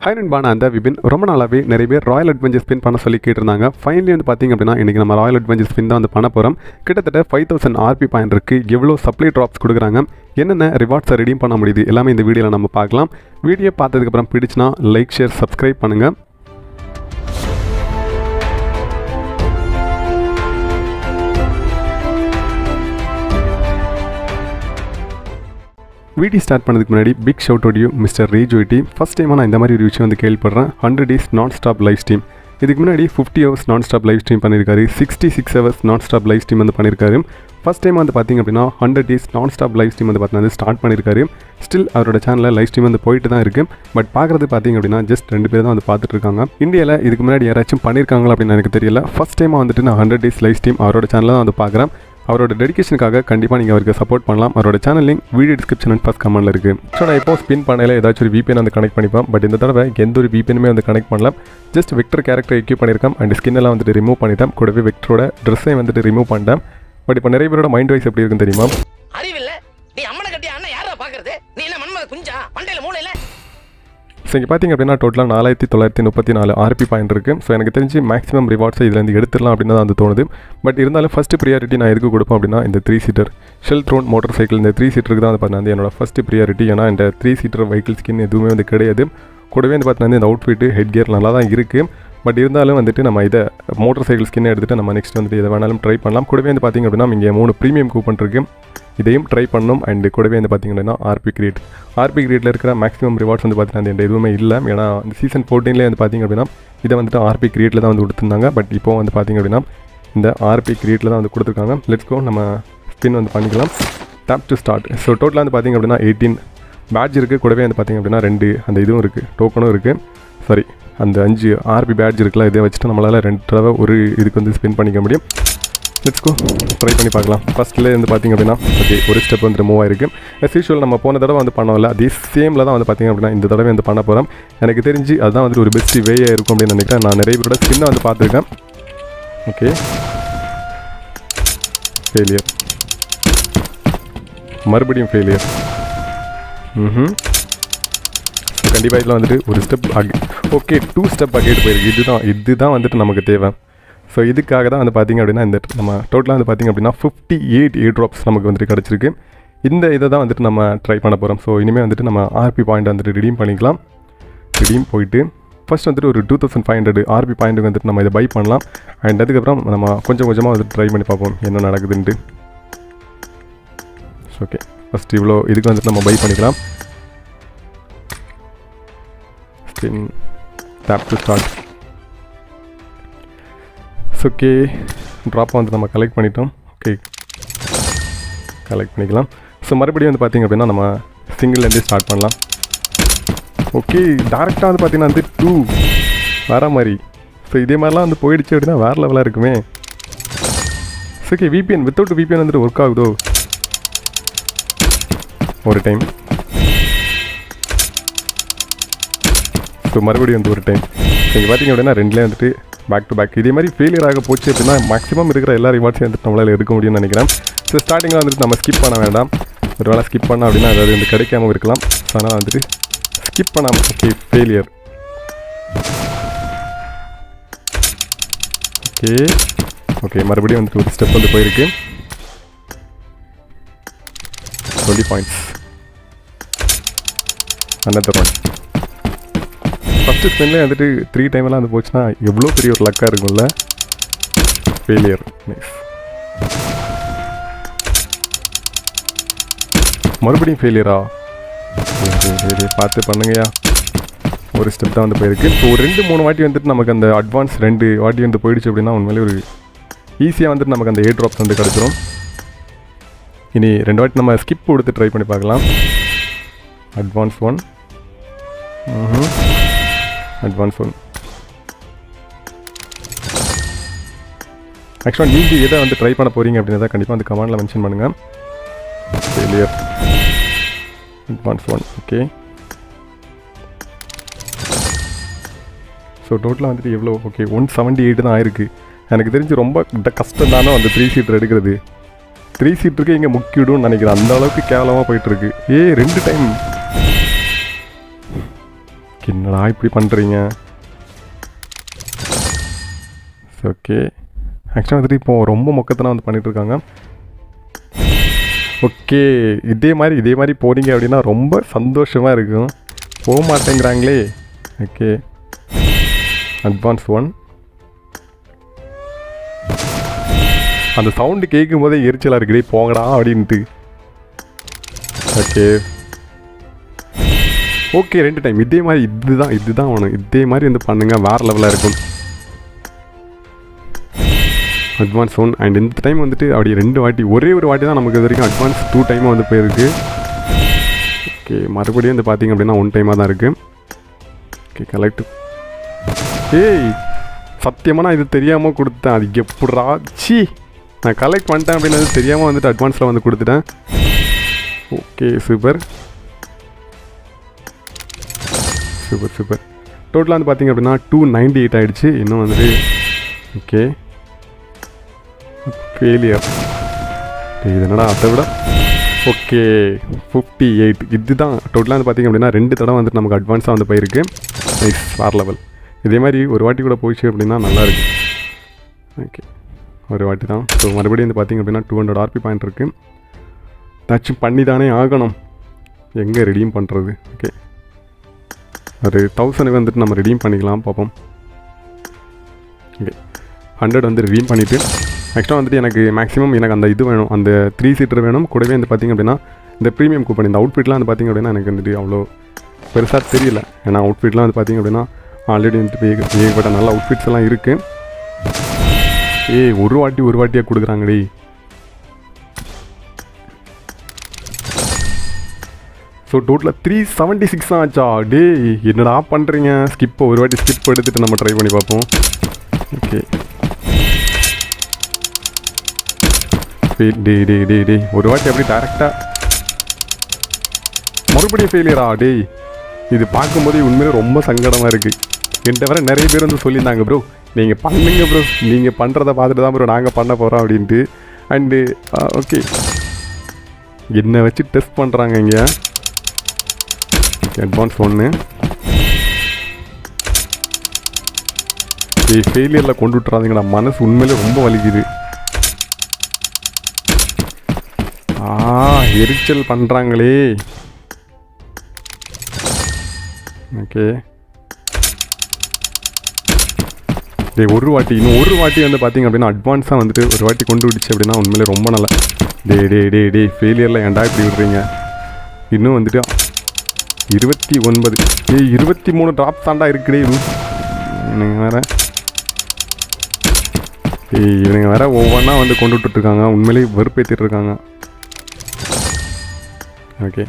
high நண்பான அந்த விபின் ரொம்ப நாளாகவே நிறைய பேர் ராயல் அட்வென்ச்சர் ஸ்பின் பண்ண சொல்லி கேட்டிருந்தாங்க ஃபைனலி வந்து பார்த்திங்க அப்படின்னா இன்றைக்கி நம்ம ராயல் அட்வென்ச்சர் ஸ்பின் தான் வந்து பண்ண போகிறோம் கிட்டத்தட்ட ஃபைவ் தௌசண்ட் ஆர்பி பாயிண்ட் இருக்குது எவ்வளோ சப்ளை ட்ராப்ஸ் கொடுக்குறாங்க என்னென்ன ரிவார்ட்ஸை ரெடீம் பண்ண முடியுது எல்லாமே இந்த வீடியோவில் நம்ம பார்க்கலாம் வீடியோ பார்த்ததுக்கப்புறம் பிடிச்சினா லைக் ஷேர் சப்ஸ்கிரைப் பண்ணுங்கள் வீடியோ ஸ்டார்ட் பண்ணதுக்கு முன்னாடி பிக் ஷவுட் ஆடியோ மிஸ்டர் ரேஜோயிட்டி ஃபஸ்ட் டைமாக நான் இந்த மாதிரி ஒரு விஷயம் வந்து கேள்விப்படுறேன் hundred days non stop live stream இதுக்கு முன்னாடி fifty hours non stop live stream பண்ணியிருக்காரு sixty six hours non stop live stream வந்து பண்ணியிருக்காரு ஃபஸ்ட் டைம் வந்து பார்த்திங்க அப்படின்னா hundred days non stop live stream வந்து பார்த்தீங்கன்னா ஸ்டார்ட் பண்ணியிருக்காரு ஸ்டில் அவரோட சேனலில் லைவ் ஸ்ட்ரீம் வந்து போயிட்டு தான் இருக்குது பட் பார்க்குறது பார்த்திங்க அப்படின்னா ஜஸ்ட் ரெண்டு பேர் தான் வந்து பார்த்துட்டு இருக்காங்க இந்தியாவில் இதுக்கு முன்னாடி யாராச்சும் பண்ணியிருக்காங்களா அப்படின்னு எனக்கு தெரியல ஃபஸ்ட் டைமாக வந்துட்டு நான் ஹண்ட்ரட் டேஸ் லைவ் ஸ்ட்ரீம் அவரோட சேனலில் தான் வந்து பார்க்குறேன் அவரோட டெடிகேஷனுக்காக கண்டிப்பாக நீங்கள் அவருக்கு சப்போர்ட் பண்ணலாம் அவரோட channel link video description and first கமெண்ட்டில் இருக்குது ஸோ நான் இப்போ ஸ்பின் பண்ணையில் ஏதாச்சும் ஒரு VPN வந்து கனெக்ட் பண்ணிப்பேன் பட் இந்த தடவை எந்த ஒரு VPNமே வந்து கனெக்ட் பண்ணல ஜஸ்ட் விக்டர் கேரக்டர் எக்யூப் பண்ணியிருக்கேன் அண்ட் ஸ்கின் எல்லாம் வந்துட்டு ரிமூவ் பண்ணிட்டேன் கூடவே விக்டரோட ட்ரெஸ்ஸையும் வந்துட்டு ரிமூவ் பண்ணிட்டேன் பட் இப்போ நிறைய பேரோட மைண்ட் வைஸ் எப்படி இருக்குன்னு தெரியுமா அறிவில்ல நீ அம்மனை கட்டி அண்ணன் யாரா பாக்குறது நீ என்ன மன்மத குஞ்சா மண்டையில மூளையில ஸோ இங்கே பார்த்தீங்க அப்படின்னா டோட்டலாக நாலாயிரத்தி தொள்ளாயிரத்தி முப்பத்தி நாலு ஆர்பி பாயிண்ட் இருக்குது ஸோ எனக்கு தெரிஞ்சு மேக்ஸிமம் ரிவார்ட்ஸை இதுலேருந்து எடுத்துடலாம் அப்படின்னு தான் வந்து தோணுது பட் இருந்தாலும் ஃபஸ்ட்டு ப்ரியாரிட்டி நான் எதுக்கு கொடுப்பேன் அப்படின்னா இந்த three seater shell throne motorcycle இந்த த்ரீ சீட்டருக்கு தான் வந்து பார்த்தீங்கன்னா என்னோட ஃபஸ்ட்டு ப்ரியாரிட்டி ஏன்னா இந்த த்ரீ சீட்டர் வெஹிக்கிள் ஸ்கின் எதுவுமே வந்து கிடையாது கூடவே வந்து பார்த்தீங்கன்னா இந்த அவுட்ஃபிட்டு ஹெட் கியர் நல்லா தான் இருக்குது பட் இருந்தாலும் வந்துட்டு நம்ம இதை மோட்டார் சைக்கிள் ஸ்கின்னை எடுத்துகிட்டு நம்ம நெக்ஸ்ட் வந்துட்டு எதை வேணாலும் ட்ரை பண்ணலாம் கூடவே வந்து பார்த்திங்க அப்படின்னா இங்கே மூணு ப்ரீமியம் கூப்பன் இருக்குது இதையும் ட்ரை பண்ணணும் அண்ட் கூடவே வந்து பார்த்திங்க அப்படின்னா ஆர்பி கிரியேட் ஆர்பி கிரியேட்டில் இருக்கிற மேக்ஸிமம் ரிவார்ட்ஸ் வந்து பார்த்தீங்கன்னா அந்த எதுவுமே இல்லை ஏன்னா இந்த சீசன் ஃபோர்டீன்லேயே வந்து பார்த்திங்க அப்படின்னா இதை வந்துட்டு ஆர்பி கிரியேட்டில் தான் வந்து கொடுத்துருந்தாங்க பட் இப்போ வந்து பார்த்திங்க அப்படின்னா இந்த ஆர்பி கிரியேட்டில் தான் வந்து கொடுத்துருக்காங்க லெட்ஸ் கோ நம்ம ஸ்பின் வந்து பண்ணிக்கலாம் டேப் டு ஸ்டார்ட் ஸோ டோட்டலாக வந்து பார்த்திங்க அப்படின்னா எயிட்டீன் பேட்ச் இருக்குது கூடவே வந்து பார்த்திங்க அப்படின்னா ரெண்டு அந்த இதுவும் இருக்குது டோக்கனும் இருக்குது சாரி அந்த அஞ்சு ஆர்பி பேட்ச் இருக்குல்ல இதை வச்சுட்டு நம்மளால் ரெண்டு தடவை ஒரு இதுக்கு வந்து ஸ்பின் பண்ணிக்க முடியும் லெட்ஸ் கோ ட்ரை பண்ணி பார்க்கலாம் ஃபஸ்ட்டில் வந்து பார்த்திங்க அப்படின்னா ஓகே ஒரு ஸ்டெப் வந்து மூவ் ஆயிருக்கு எஸ் யூஷுவல் நம்ம போன தடவை வந்து பண்ணோம்ல அதே சேமில் தான் வந்து பார்த்திங்க அப்படின்னா இந்த தடவை வந்து பண்ண போகிறோம் எனக்கு தெரிஞ்சு அதுதான் வந்துட்டு ஒரு பெஸ்ட் வேயாக இருக்கும் அப்படின்னு நினைக்கிறேன் நான் நிறைய பேரோட ஸ்கின்னை வந்து பார்த்துருக்கேன் ஓகே ஃபெயிலியர் மறுபடியும் ஃபெயிலியர் ம் கண்டிப்பாக இதில் வந்துட்டு ஒரு ஸ்டெப் அக் ஓகே டூ ஸ்டெப் அகேட் போயிருக்கு இதுதான் இதுதான் வந்துட்டு நமக்கு தேவை ஸோ இதுக்காக தான் வந்து பார்த்திங்க அப்படின்னா இந்த நம்ம டோட்டலாக வந்து பார்த்திங்க அப்படின்னா ஃபிஃப்டி எயிட் ஏ ட்ராப்ஸ் நமக்கு வந்துட்டு கிடச்சிருக்கு இந்த இதை தான் வந்துட்டு நம்ம ட்ரை பண்ண போகிறோம் ஸோ இனிமேல் வந்துட்டு நம்ம ஆர்பி பாயிண்ட் வந்துட்டு ரிடீம் பண்ணிக்கலாம் ரிடீம் போயிட்டு ஃபஸ்ட் வந்துட்டு ஒரு two thousand five hundred RP பாயிண்ட்டுக்கு வந்துட்டு நம்ம இதை பை பண்ணலாம் அண்ட் அதுக்கப்புறம் நம்ம கொஞ்சம் கொஞ்சமாக வந்துட்டு ட்ரை பண்ணி பார்ப்போம் என்ன நடக்குதுன்ட்டு ஓகே ஃபஸ்ட் இவ்வளோ இதுக்கு வந்துட்டு நம்ம பை பண்ணிக்கலாம் spin tap to start okay ட்ராப்பை வந்து நம்ம கலெக்ட் பண்ணிட்டோம் ஓகே கலெக்ட் பண்ணிக்கலாம் ஸோ மறுபடியும் வந்து பார்த்திங்க அப்படின்னா நம்ம சிங்கிள்லேருந்தே ஸ்டார்ட் பண்ணலாம் ஓகே டேரெக்டாக வந்து பார்த்திங்கன்னா வந்து டூ வேற மாதிரி ஸோ இதே மாதிரிலாம் வந்து போயிடுச்சு அப்படின்னா வேறு லெவலாக இருக்குமே ஓகே விபிஎன் வித்தவுட் விபிஎன் வந்துட்டு ஒர்க் ஆகுதோ ஒரு டைம் ஸோ மறுபடியும் வந்து ஒரு டைம் நீங்கள் பார்த்தீங்க அப்படின்னா ரெண்டுலேயே வந்துட்டு பேக் டு பேக் இதே மாதிரி ஃபெயிலியர் ஆக போச்சு அப்படின்னா மேக்ஸிமம் இருக்கிற எல்லா ரிவார்ட்ஸையும் வந்துட்டு நம்மளால் எடுக்க முடியும்னு நினைக்கிறேன் ஸோ ஸ்டார்டிங்கில் வந்துட்டு நம்ம ஸ்கிப் பண்ண வேண்டாம் ஒரு வேளை ஸ்கிப் பண்ணோம் அப்படின்னா அதாவது வந்து கிடைக்காம இருக்கலாம் ஸோ அதனால் வந்துட்டு ஸ்கிப் பண்ணாமல் ஓகே ஃபெயிலியர் ஓகே ஓகே மறுபடியும் வந்துட்டு ஒரு ஸ்டெப் வந்து போயிருக்கு twenty points another one first ஸ்பெண்ட்லேயே வந்துட்டு த்ரீ டைம்லாம் வந்து போச்சுன்னா எவ்வளோ பெரிய ஒரு லக்காக இருக்கும்ல ஃபெயிலியர் நைஸ் மறுபடியும் ஃபெயிலியரா சரி பார்த்து பண்ணுங்கய்யா ஒரு ஸ்டெப் தான் வந்து போயிருக்கு ஸோ ஒரு ரெண்டு மூணு வாட்டி வந்துட்டு நமக்கு அந்த அட்வான்ஸ் ரெண்டு வாட்டி வந்து போயிடுச்சு அப்படின்னா உண்மையிலே ஒரு ஈஸியாக வந்துட்டு நமக்கு அந்த ஏ ட்ராப்ஸ் வந்து கிடச்சிரும் இனி ரெண்டு வாட்டி நம்ம ஸ்கிப் கொடுத்து ட்ரை பண்ணி பார்க்கலாம் அட்வான்ஸ் ஒன் அட்வான்ஸ் ஒன் ஆக்சுவலாக நீங்கள் எதை வந்து ட்ரை பண்ண போகிறீங்க அப்படின்றத கண்டிப்பாக வந்து கமெண்டில் மென்ஷன் பண்ணுங்கள் failure advance one okay so டோட்டலாக வந்துட்டு எவ்வளோ ஓகே ஒன் செவன்ட்டி எயிட் தான் ஆயிருக்கு எனக்கு தெரிஞ்சு ரொம்ப ட- கஷ்டம் தானே அந்த த்ரீ சீட்டர் எடுக்கிறது த்ரீ சீட்டருக்கு இங்கே முக்கிடும்னு நினைக்கிறேன் அந்த அளவுக்கு கேவலமாக போயிட்டுருக்கு ஏ ரெண்டு டைம் என்னடா இப்படி பண்ணுறீங்க ஓகே ஆக்சுவலாக வந்துட்டு இப்போ ரொம்ப மொக்கத்தனா வந்து பண்ணிட்டு இருக்காங்க ஓகே இதே மாதிரி இதே மாதிரி போனீங்க அப்படின்னா ரொம்ப சந்தோஷமாக இருக்கும் போக மாட்டேங்கிறாங்களே ஓகே அட்வான்ஸ் ஒன் அந்த சவுண்டு கேட்கும் போதே எரிச்சலாக இருக்குடே போங்கடா அப்படின்ட்டு ஓகே ஓகே ரெண்டு டைம் இதே மாதிரி இதுதான் இதுதான் வேணும் இதே மாதிரி வந்து பண்ணுங்க வேறு லெவலாக இருக்கும் அட்வான்ஸ் ஒன் அண்ட் இந்த டைம் வந்துட்டு அப்படி ரெண்டு வாட்டி ஒரே ஒரு வாட்டி தான் நமக்கு இது வரைக்கும் அட்வான்ஸ் டூ டைமாக வந்து போயிருக்கு ஓகே மறுபடியும் வந்து பார்த்தீங்க அப்படின்னா ஒன் டைமாக தான் இருக்குது ஓகே கலெக்ட் ஏய் சத்தியமாக நான் இது தெரியாமல் கொடுத்தேன் அது எப்படா சி நான் கலெக்ட் பண்ணிட்டேன் அப்படின்னு தெரியாமல் வந்துட்டு அட்வான்ஸில் வந்து கொடுத்துட்டேன் ஓகே சூப்பர் சூப்பர் சூப்பர் டோட்டலாக வந்து பார்த்தீங்க அப்படின்னா டூ நைன்டி எயிட் ஆகிடுச்சு இன்னும் வந்துட்டு ஓகே ஃபெயிலியர் இது என்னடா அதை விட ஓகே ஃபிஃப்டி எயிட் இதுதான் டோட்டலாக வந்து பார்த்தீங்க அப்படின்னா ரெண்டு தடவை வந்துட்டு நமக்கு அட்வான்ஸாக வந்து போயிருக்கு நைஸ் வேறு லெவல் இதே மாதிரி ஒரு வாட்டி கூட போயிடுச்சு அப்படின்னா நல்லா இருக்கு ஓகே ஒரு வாட்டி தான் ஸோ மறுபடியும் வந்து பார்த்தீங்க அப்படின்னா டூ ஹண்ட்ரட் ஆர்பி பாயிண்ட் இருக்குது ஏதாச்சும் பண்ணி தானே ஆகணும் எங்கே ரெடீம் பண்ணுறது ஓகே ஒரு தௌசண்ட் வந்துட்டு நம்ம ரெடீம் பண்ணிக்கலாம் பார்ப்போம் ஓகே ஹண்ட்ரட் வந்து ரெடீம் பண்ணிவிட்டு ஆக்சுவலாக வந்துட்டு எனக்கு மேக்ஸிமம் எனக்கு அந்த இது வேணும் அந்த த்ரீ சீட்டர் வேணும் கூடவே வந்து பார்த்திங்க அப்படின்னா இந்த ப்ரீமியம் கூப்பன் இந்த அவுட்ஃபிட்லாம் வந்து பார்த்திங்க அப்படின்னா எனக்கு வந்துட்டு அவ்வளோ பெருசாக தெரியல ஏன்னா அவுட்ஃபிட்லாம் வந்து பார்த்திங்க அப்படின்னா ஆல்ரெடி வந்துட்டு ஏக- ஏகப்பட்ட நல்ல அவுட்ஃபிட்ஸ் எல்லாம் இருக்குது ஏய் ஒரு வாட்டி ஒரு வாட்டியாக கொடுக்குறாங்கடி ஸோ டோட்டலாக த்ரீ செவன்ட்டி சிக்ஸ் தான் ஆச்சா டேய் என்னடா பண்ணுறீங்க ஸ்கிப்பை ஒரு வாட்டி ஸ்கிப் எடுத்துட்டு நம்ம ட்ரை பண்ணி பார்ப்போம் ஓகே டே டே டே டே ஒரு வாட்டி அப்படி டேரெக்டாக மறுபடியும் ஃபெயிலியரா டேய் இது பார்க்கும்போதே உண்மையிலே ரொம்ப சங்கடமாக இருக்குது என்கிட்ட வர நிறைய பேர் வந்து சொல்லியிருந்தாங்க ப்ரோ நீங்கள் பண்ணுங்க ப்ரோ நீங்கள் பண்ணுறத பார்த்துட்டு தான் ப்ரோ நாங்கள் பண்ண போகிறோம் அப்படின்ட்டு அண்டு ஓகே என்னை வச்சு டெஸ்ட் பண்ணுறாங்க இங்கே அட்வான்ஸ் ஒன்று ஏய் ஃபெயிலியரில் கொண்டு விட்றாதீங்கடா மனசு உண்மையிலே ரொம்ப வலிக்குது ஆ எரிச்சல் பண்ணுறாங்களே ஓகே டேய் ஒரு வாட்டி இன்னும் ஒரு வாட்டி வந்து பார்த்தீங்க அப்படின்னா அட்வான்ஸாக வந்துட்டு ஒரு வாட்டி கொண்டு விடுச்சு அப்படின்னா உண்மையிலே ரொம்ப நல்லா டே டே டே டே ஃபெயிலியரில் ஏன்டா இப்படி விடுறீங்க இன்னும் வந்துட்டு இருபத்தி ஒன்பது ஏய் இருபத்தி மூணு ட்ராப் தாண்டா இருக்குடே இது இவனுங்க வேற ஏய் இவனுங்க வேற ஒவ்வொன்றா வந்து கொண்டு விட்டுட்ருக்காங்க உண்மையிலேயே வெறுப்பேற்றிட்டு இருக்காங்க ஓகே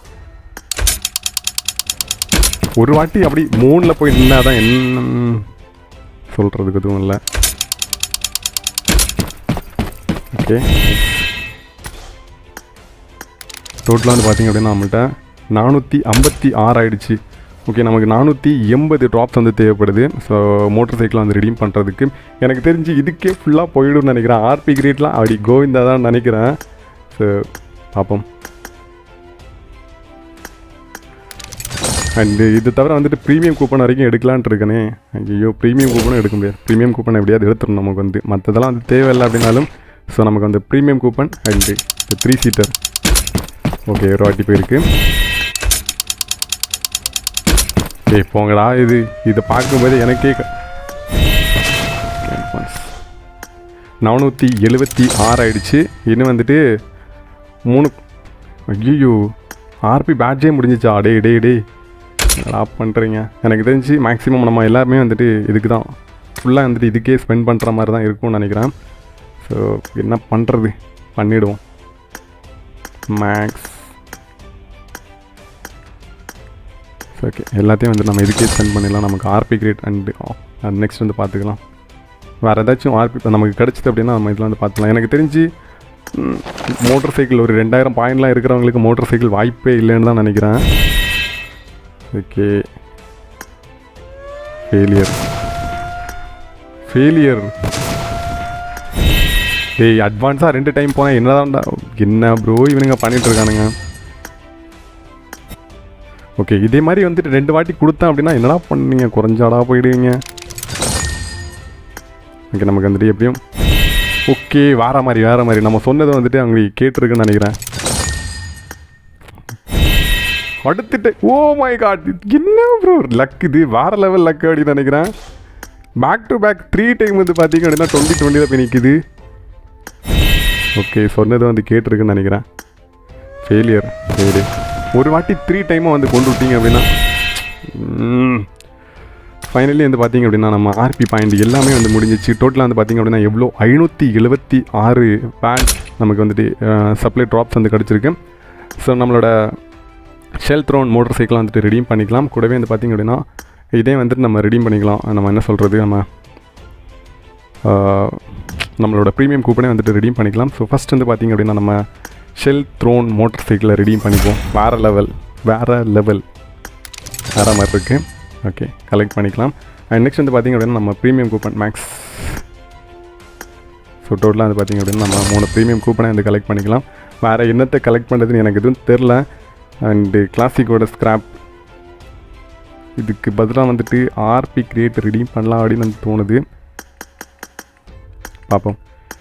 ஒரு வாட்டி அப்படி மூணில் போய் நின்னா தான் என்ன சொல்கிறதுக்கு எதுவும் இல்லை ஓகே டோட்டலாக வந்து பார்த்தீங்க அப்படின்னா நம்மள்ட்ட நானூற்றி ஐம்பத்தி ஆறு ஆயிடுச்சு ஓகே நமக்கு நானூற்றி எண்பது ட்ராப்ஸ் வந்து தேவைப்படுது ஸோ மோட்டர் சைக்கிளை வந்து ரெடீம் பண்ணுறதுக்கு எனக்கு தெரிஞ்சு இதுக்கே ஃபுல்லாக போயிடும்னு நினைக்கிறேன் ஆர்பி கிரேட்லாம் அப்படி கோவிந்தா தான் நினைக்கிறேன் ஸோ பார்ப்போம் அண்டு இது தவிர வந்துட்டு ப்ரீமியம் கூப்பன் வரைக்கும் எடுக்கலான்ட்டு இருக்கனே ஐயோ ப்ரீமியம் கூப்பனும் எடுக்க முடியாது ப்ரீமியம் கூப்பன் எப்படியாவது எடுத்துடணும் நமக்கு வந்து மற்றதெல்லாம் வந்து தேவையில்லை அப்படின்னாலும் ஸோ நமக்கு வந்து premium coupon and three seater okay ஒரு வாட்டி போயிருக்கு ஏய் போங்கடா இது இதை பார்க்கும்போது எனக்கே க- நானூற்றி எழுபத்தி ஆறு ஆயிடுச்சு இன்னும் வந்துட்டு மூணு ஐயோ ஆர்பி பேட்சே முடிஞ்சிச்சா டே டே டே என்னடா பண்ணுறீங்க எனக்கு தெரிஞ்சு மேக்ஸிமம் நம்ம எல்லாருமே வந்துட்டு இதுக்கு தான் ஃபுல்லாக வந்துட்டு இதுக்கே ஸ்பெண்ட் பண்ணுற மாதிரி தான் இருக்கும்னு நினைக்கிறேன் ஸோ என்ன பண்ணுறது பண்ணிவிடுவோம் மேக்ஸ் ஓகே எல்லாத்தையும் வந்து நம்ம இதுக்கே ஸ்பெண்ட் பண்ணிடலாம் நமக்கு ஆர்பி கிரேட் அண்டு நெக்ஸ்ட் வந்து பார்த்துக்கலாம் வேறு ஏதாச்சும் ஆர்பி இப்போ நமக்கு கிடச்சிது அப்படின்னா நம்ம இதில் வந்து பார்த்துக்கலாம் எனக்கு தெரிஞ்சு மோட்டர் சைக்கிள் ஒரு ரெண்டாயிரம் பாயிண்ட்லாம் இருக்கிறவங்களுக்கு மோட்டர் சைக்கிள் வாய்ப்பே இல்லைன்னு தான் நினைக்கிறேன் ஓகே ஃபெயிலியர் ஃபெயிலியர் டேய் அட்வான்ஸாக ரெண்டு டைம் போனேன் என்னதான்டா என்ன ப்ரோ இவனுங்க பண்ணிட்டு இருக்கானுங்க ஓகே இதே மாதிரி வந்துட்டு ரெண்டு வாட்டி கொடுத்தேன் அப்படின்னா என்னடா பண்ணீங்க குறைஞ்சாடா போயிடுவீங்க ஓகே நமக்கு வந்துட்டு எப்படியும் ஓகே வேற மாதிரி வேற மாதிரி நம்ம சொன்னதை வந்துட்டு அவங்களுக்கு கேட்டிருக்குன்னு நினைக்கிறேன் அடுத்துட்டு ஓ மை காட் என்ன ப்ரோ லக் இது வேற லெவல் லக் அப்படின்னு நினைக்கிறேன் back to back three time வந்து பார்த்தீங்க அப்படின்னா டுவெண்ட்டி டுவெண்ட்டியில் போய் நிற்குது ஓகே சொன்னதை வந்து கேட்டிருக்குன்னு நினைக்கிறேன் ஃபெயிலியர் சரி ஒரு வாட்டி த்ரீ டைமாக வந்து கொண்டு விட்டீங்க அப்படின்னா ஃபைனலி வந்து பார்த்தீங்க அப்படின்னா நம்ம ஆர்பி பாயிண்ட் எல்லாமே வந்து முடிஞ்சிச்சு டோட்டலாக வந்து பார்த்தீங்க அப்படின்னா எவ்வளோ ஐநூற்றி எழுபத்தி ஆறு பேண்ட் நமக்கு வந்துட்டு சப்ளை ட்ராப்ஸ் வந்து கிடச்சிருக்கு ஸோ நம்மளோட ஷெல் த்ரோன் மோட்டர் சைக்கிள் வந்துட்டு ரெடீம் பண்ணிக்கலாம் கூடவே வந்து பார்த்திங்க அப்படின்னா இதே வந்துட்டு நம்ம ரெடீம் பண்ணிக்கலாம் நம்ம என்ன சொல்கிறது நம்ம ஆஹ், நம்மளோட ப்ரீமியம் கூப்பனே வந்துட்டு ரெடீம் பண்ணிக்கலாம் ஸோ ஃபஸ்ட் வந்து பார்த்திங்க அப்படின்னா நம்ம ஷெல் த்ரோன் மோட்டர் சைக்கிளை ரெடீம் பண்ணிப்போம் வேறு லெவல் வேறு லெவல் வேறு மாதிரி இருக்குது ஓகே கலெக்ட் பண்ணிக்கலாம் அண்ட் நெக்ஸ்ட் வந்து பார்த்திங்க அப்படின்னா நம்ம ப்ரீமியம் கூப்பன் மேக்ஸ் ஸோ டோட்டலாக வந்து பார்த்திங்க அப்படின்னா நம்ம மூணு ப்ரீமியம் கூப்பனை வந்து கலெக்ட் பண்ணிக்கலாம் வேறு என்னத்தை கலெக்ட் பண்ணுறதுன்னு எனக்கு எதுவும் தெரில அண்டு கிளாசிக்கோட ஸ்கிராப் இதுக்கு பதிலாக வந்துட்டு ஆர்பி கிரியேட் ரெடீம் பண்ணலாம் அப்படின்னு எனக்கு தோணுது பார்ப்போம்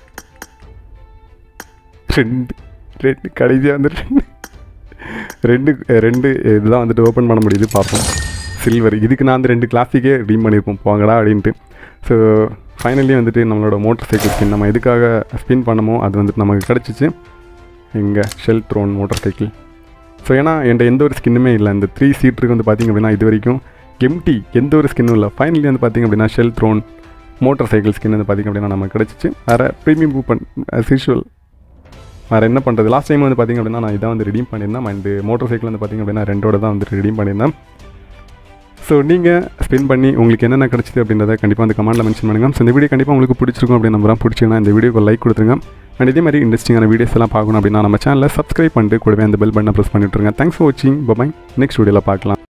ரெண்டு ரெண்டு கடைசியாக வந்து ரெண்டு ரெண்டு இதுதான் வந்துட்டு ஓப்பன் பண்ண முடியுது பார்ப்போம் சில்வர் இதுக்கு நான் வந்து ரெண்டு கிளாசிக்கே ரெடீம் பண்ணியிருப்போம் போங்கடா அப்படின்ட்டு ஸோ ஃபைனலி வந்துட்டு நம்மளோட மோட்டர் சைக்கிள் ஸ்பின் நம்ம எதுக்காக ஸ்பின் பண்ணமோ அது வந்துட்டு நமக்கு கிடச்சிச்சு இங்கே shell throne motorcycle so ஏன்னா என்கிட்ட எந்த ஒரு ஸ்கின்னுமே இல்லை இந்த த்ரீ சீட்டருக்கு வந்து பார்த்திங்க அப்படின்னா இது வரைக்கும் எம்டி எந்த ஒரு ஸ்கின்னும் இல்லை ஃபைனலி வந்து பார்த்திங்க அப்படின்னா shell throne motorcycle skin வந்து பார்த்திங்க அப்படின்னா நமக்கு கிடச்சிச்சு வேறு ப்ரீமியம் கூப்பன் as usual வேறு என்ன பண்ணுறது லாஸ்ட் டைம் வந்து பார்த்திங்க அப்படின்னா நான் இதான் வந்து ரெடீம் பண்ணியிருந்தேன் அண்டு மோட்டர் சைக்கிள் வந்து பார்த்திங்க அப்படின்னா ரெண்டோட தான் வந்து ரெடீம் பண்ணியிருந்தேன் ஸோ நீங்கள் ஸ்பெண்ட் பண்ணி உங்களுக்கு என்னென்ன கிடச்சிது அப்படின்றத கண்டிப்பாக அந்த கமெண்ட்டில் மென்ஷன் பண்ணுங்கள் ஸோ இந்த வீடியோ கண்டிப்பாக உங்களுக்கு பிடிச்சிருக்கும் அப்படின்னு நம்புறேன் பிடிச்சிங்கன்னா இந்த வீடியோக்கு லைக் கொடுத்துருங்க அண்ட் இதே மாதிரி இன்ட்ரெஸ்டிங்கான வீடியோஸ் எல்லாம் பார்க்கணும் அப்படின்னா நம்ம சேனலை சப்ஸ்கிரைப் பண்ணிட்டு கூடவே அந்த பெல் பட்டனை ப்ரெஸ் பண்ணிட்டுருங்க தேங்க்ஸ் ஃபார் வாட்சிங் பபாய் நெக்ஸ்ட் வீடியோவில் பார்க்கலாம்